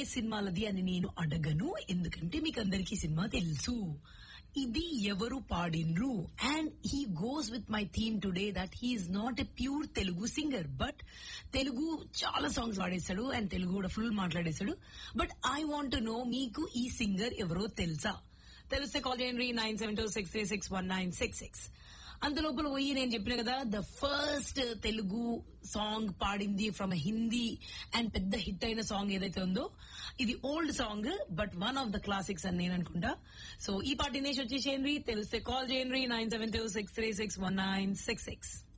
సినిమాలది అని నేను అడగను ఎందుకంటే మీకు అందరికీ సినిమా తెలుసు ఇది ఎవరు పాడిన్రు and he goes with my theme today that he's not a pure Telugu singer but Telugu చాలా సాంగ్స్ పాడేశాడు అండ్ తెలుగు కూడా ఫుల్ మాట్లాడేశాడు బట్ ఐ వాంట్ నో మీకు ఈ సింగర్ ఎవరో తెలుసా తెలిస్తే కాల్ చేయండి nine seven two six three six one nine six six అంతలోపల పోయి నేను చెప్పిన కదా ద ఫస్ట్ తెలుగు సాంగ్ పాడింది ఫ్రమ్ హిందీ అండ్ పెద్ద హిట్ అయిన సాంగ్ ఏదైతే ఉందో ఇది old song but one of the classics అని నేను అనుకుంటా సో ఈ పాట వినేసి వచ్చేసేయండి తెలిస్తే కాల్ చేయండి nine seven two six three six one nine six six